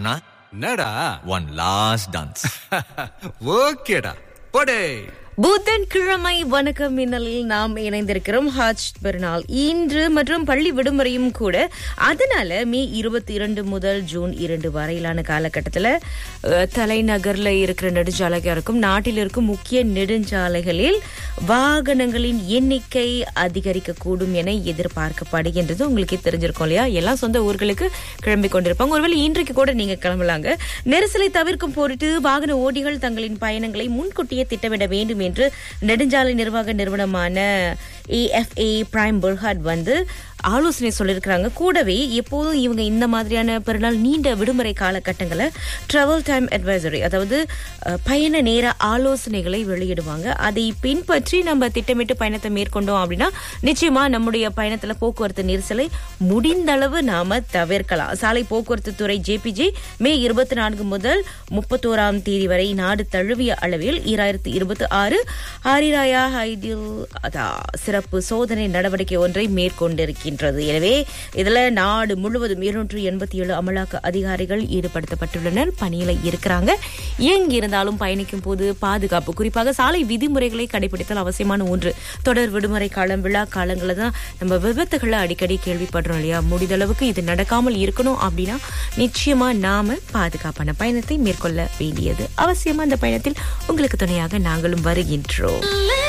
அண்ணா என்னடா one last dance ஓகேடா போடே புதன் கிழமை வணக்கம் மின்னலில் நாம் இணைந்திருக்கிறோம் ஹஜ் பெருநாள் இன்று மற்றும் பள்ளி விடுமுறையும் கூட அதனால மே இருபத்தி இரண்டு முதல் ஜூன் இரண்டு வரையிலான காலகட்டத்தில் அஹ், தலைநகர்ல இருக்கிற நெடுஞ்சாலைகள் இருக்கும் நாட்டில் இருக்கும் முக்கிய நெடுஞ்சாலைகளில் வாகனங்களின் எண்ணிக்கை அதிகரிக்கக்கூடும் என எதிர்பார்க்கப்படுகின்றது உங்களுக்கே தெரிஞ்சிருக்கும் இல்லையா எல்லாம் சொந்த ஊர்களுக்கு கிளம்பி கொண்டிருப்பாங்க ஒருவேளை இன்றைக்கு கூட நீங்க கிளம்பலாங்க நெரிசலை தவிர்க்கும் பொருட்டு வாகன ஓட்டிகள் தங்களின் பயணங்களை முன்கூட்டியே திட்டமிட வேண்டும் என்று நெடுஞ்சாலை நிர்வாக நிறுவனமான ஏஎஃப்ஏ பிரைம் பெர்ஹாட் வந்து ஆலோசனை சொல்லியிருக்கிறாங்க கூடவே எப்போதும் இவங்க இந்த மாதிரியான பெருநாள் நீண்ட விடுமுறை காலகட்டங்களை ட்ராவல் டைம் அட்வைசரி அதாவது அஹ், பயண நேர ஆலோசனைகளை வெளியிடுவாங்க அதை பின்பற்றி நம்ம திட்டமிட்டு பயணத்தை மேற்கொண்டோம் அப்படின்னா நிச்சயமா நம்முடைய பயணத்துல போக்குவரத்து நெரிசலை முடிந்த அளவு நாம தவிர்க்கலாம் சாலை போக்குவரத்து துறை ஜேபிஜே மே இருபத்தி நான்கு முதல் முப்பத்தோராம் தேதி வரை நாடு தழுவிய அளவில் ஈராயிரத்தி இருபத்தி ஆறு ஹரிராயா ஹைடில் அதா சிறப்பு சோதனை நடவடிக்கை ஒன்றை மேற்கொண்டிருக்கின்றது எனவே இதுல நாடு முழுவதும் இருநூற்று எண்பத்தி ஏழு அமலாக்க அதிகாரிகள் ஈடுபடுத்தப்பட்டுள்ளனர் பணியில இருக்கிறாங்க எங்க இருந்தாலும் பயணிக்கும் போது பாதுகாப்பு குறிப்பாக சாலை விதிமுறைகளை கடைபிடித்தல் அவசியமான ஒன்று தொடர் விடுமுறை காலம் விழா காலங்களில் தான் நம்ம விபத்துகளை அடிக்கடி கேள்விப்படுறோம் இல்லையா முடிந்தளவுக்கு இது நடக்காமல் இருக்கணும் அப்படின்னா நிச்சயமா நாம பாதுகாப்பான பயணத்தை மேற்கொள்ள வேண்டியது அவசியமா அந்த பயணத்தில் உங்களுக்கு துணையாக நாங்களும் வருகின்றோம்